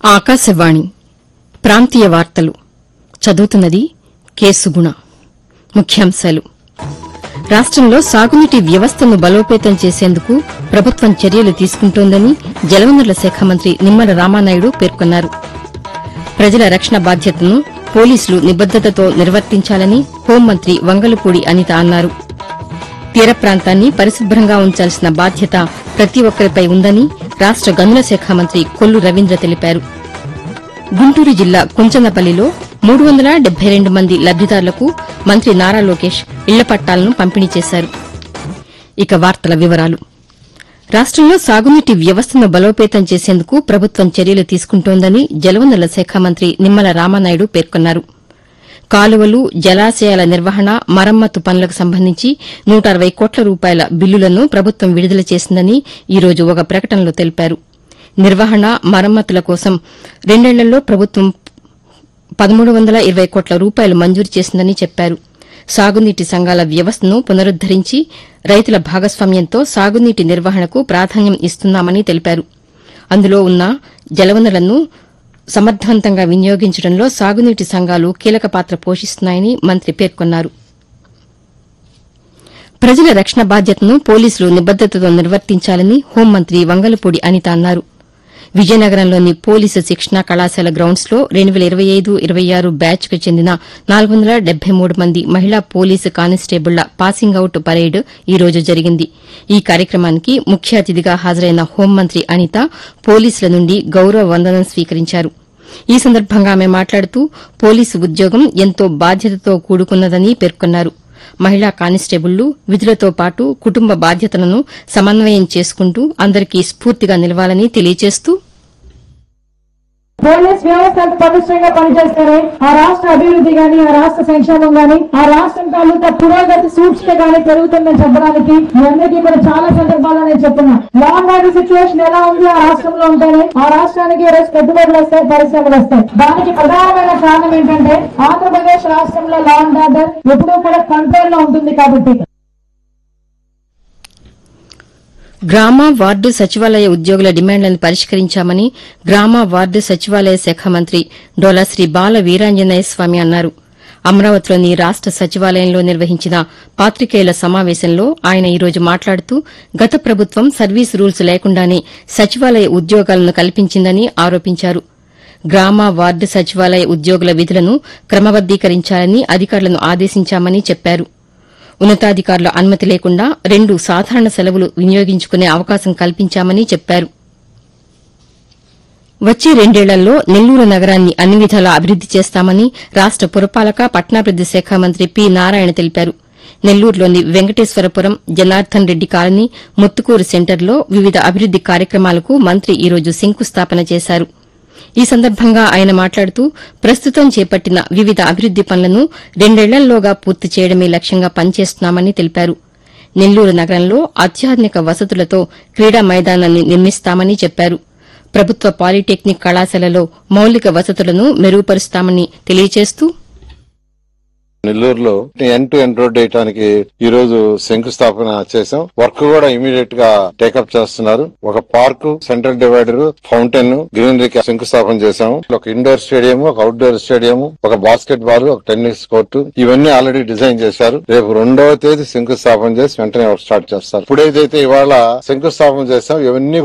ఆకాశవాణి ప్రాంతీయ వార్తలు చదువుతున్నది కె సుగుణ ముఖ్యాంశాలు రాష్టంలో సాగునీటి వ్యవస్థను బలోపేతం చేసేందుకు ప్రభుత్వం చర్యలు తీసుకుంటోందని జలవనరుల శాఖ మంత్రి నిమ్మల రామానాయుడు పేర్కొన్నారు ప్రజల రక్షణ బాధ్యతను పోలీసులు నిబద్దతతో నిర్వర్తించాలని హోంమంత్రి వంగలపూడి అనిత అన్నారు తీర ప్రాంతాన్ని పరిశుభ్రంగా ఉంచాల్సిన బాధ్యత ప్రతి ఒక్కరిపై ఉందని రాష్ట గనుల శాఖ మంత్రి కొల్లు రవీంద్ర తెలిపారు గుంటూరు జిల్లా కుంచనపల్లిలో మూడు వందల డెబ్బై రెండు మంది లబ్దిదారులకు మంత్రి నారా లోకేష్ ఇళ్ల పట్టాలను పంపిణీ చేశారు ఇక వార్తల వివరాలు రాష్టంలో సాగునీటి వ్యవస్థను బలోపేతం చేసేందుకు ప్రభుత్వం చర్యలు తీసుకుంటోందని జలవనరుల శాఖ మంత్రి నిమ్మల రామానాయుడు పేర్కొన్నారు కాలువలు జలాశయాల నిర్వహణ మరమ్మతు పనులకు సంబంధించి నూట అరవై కోట్ల రూపాయల బిల్లులను ప్రభుత్వం విడుదల చేసిందని ఈ రోజు ఒక ప్రకటనలో తెలిపారు నిర్వహణ మరమ్మతుల కోసం రెండేళ్లలో ప్రభుత్వం పదమూడు వందల ఇరవై కోట్ల రూపాయలు మంజూరు చేసిందని చెప్పారు సాగునీటి సంఘాల వ్యవస్థను పునరుద్దరించి రైతుల భాగస్వామ్యంతో సాగునీటి నిర్వహణకు ప్రాధాన్యం ఇస్తున్నామని తెలిపారు అందులో ఉన్న జలవనరులను సమర్థవంతంగా వినియోగించడంలో సాగునీటి సంఘాలు కీలక పాత్ర పోషిస్తున్నాయని మంత్రి పేర్కొన్నారు ప్రజల రక్షణ బాధ్యతను పోలీసులు నిబద్దతతో నిర్వర్తించాలని హోంమంత్రి వంగలపూడి అనిత అన్నారు విజయనగరంలోని పోలీసు శిక్షణా కళాశాల గ్రౌండ్స్ లో రెండు వేల ఇరవై ఐదు ఇరవై ఆరు బ్యాచ్ కు చెందిన నాలుగు వందల డెబ్బై మూడు మంది మహిళా పోలీసు కానిస్టేబుళ్ల పాసింగ్ అవుట్ పరేడ్ ఈ రోజు జరిగింది ఈ కార్యక్రమానికి ముఖ్య అతిథిగా హాజరైన హోంమంత్రి అనిత పోలీసుల నుండి గౌరవ వందనం స్వీకరించారు ఈ సందర్భంగా ఆమె మాట్లాడుతూ పోలీసు ఉద్యోగం ఎంతో బాధ్యతతో కూడుకున్నదని పేర్కొన్నారు మహిళా కానిస్టేబుళ్లు విధులతో పాటు కుటుంబ బాధ్యతలను సమన్వయం చేసుకుంటూ అందరికీ స్ఫూర్తిగా నిలవాలని తెలియజేస్తూ పోలీస్ వ్యవస్థ పటిష్టంగా పనిచేస్తేనే ఆ రాష్ట్ర అభివృద్ధి గాని ఆ రాష్ట్ర సంక్షేమం గాని ఆ రాష్ట్రం తాలూకా పురోగతి సూచిక గాని పెరుగుతుందని చెప్పడానికి మీ అందరికీ కూడా చాలా సందర్భాల్లో నేను చెప్తున్నా లా అండ్ ఆర్డర్ సిచ్యువేషన్ ఎలా ఉంది ఆ రాష్ట్రంలో ఉంటేనే ఆ రాష్ట్రానికి ఈ రోజు పెట్టుబడులు వస్తాయి పరిశ్రమలు వస్తాయి దానికి ప్రధానమైన కారణం ఏంటంటే ఆంధ్రప్రదేశ్ రాష్ట్రంలో లా అండ్ ఆర్డర్ ఎప్పుడూ కూడా కంట్రోల్ లో ఉంటుంది కాబట్టి గ్రామ వార్డు సచివాలయ ఉద్యోగుల డిమాండ్లను పరిష్కరించామని గ్రామ వార్డు సచివాలయ శాఖ మంత్రి డోలాశ్రీ బాల వీరాంజనేయ స్వామి అన్నారు అమరావతిలోని రాష్ట సచివాలయంలో నిర్వహించిన పాతికేయుల సమావేశంలో ఆయన ఈ రోజు మాట్లాడుతూ గత ప్రభుత్వం సర్వీస్ రూల్స్ లేకుండానే సచివాలయ ఉద్యోగాలను కల్పించిందని ఆరోపించారు గ్రామ వార్డు సచివాలయ ఉద్యోగుల విధులను క్రమబద్దీకరించాలని అధికారులను ఆదేశించామని చెప్పారు ఉన్నతాధికారుల అనుమతి లేకుండా రెండు సాధారణ సెలవులు వినియోగించుకునే అవకాశం కల్పించామని చెప్పారు వచ్చే రెండేళ్లలో నెల్లూరు నగరాన్ని అన్ని విధాలా అభివృద్ది చేస్తామని రాష్ట పురపాలక పట్టణాభివృద్ది శాఖ మంత్రి పి నారాయణ తెలిపారు నెల్లూరులోని వెంకటేశ్వరపురం జనార్దన్ రెడ్డి కాలనీ ముత్తుకూరు సెంటర్లో వివిధ అభివృద్ది కార్యక్రమాలకు మంత్రి ఈ రోజు శంకుస్థాపన చేశారు ఈ సందర్భంగా ఆయన మాట్లాడుతూ ప్రస్తుతం చేపట్టిన వివిధ అభివృద్ది పనులను రెండేళ్లలోగా పూర్తి చేయడమే లక్ష్యంగా పనిచేస్తున్నామని తెలిపారు నెల్లూరు నగరంలో అత్యాధునిక వసతులతో క్రీడా మైదానాన్ని నిర్మిస్తామని చెప్పారు ప్రభుత్వ పాలిటెక్నిక్ కళాశాలలో మౌలిక వసతులను మెరుగుపరుస్తామని తెలియజేస్తూ నెల్లూరులో ఎండ్ టు ఎండ్ రోడ్ వేయడానికి ఈ రోజు శంకుస్థాపన చేశాం వర్క్ కూడా ఇమీడియట్ గా టేకప్ చేస్తున్నారు ఒక పార్క్ సెంట్రల్ డివైడర్ ఫౌంటైన్ గ్రీనరీకి శంకుస్థాపన చేశాం ఒక ఇండోర్ స్టేడియం ఒక అవుట్డోర్ స్టేడియం ఒక బాస్కెట్ బాల్ ఒక టెన్నిస్ కోర్టు ఇవన్నీ ఆల్రెడీ డిజైన్ చేశారు రేపు రెండవ తేదీ శంకుస్థాపన చేసి వెంటనే వర్క్ స్టార్ట్ చేస్తారు ఇప్పుడు ఏదైతే ఇవాళ శంకుస్థాపన చేశాం ఇవన్నీ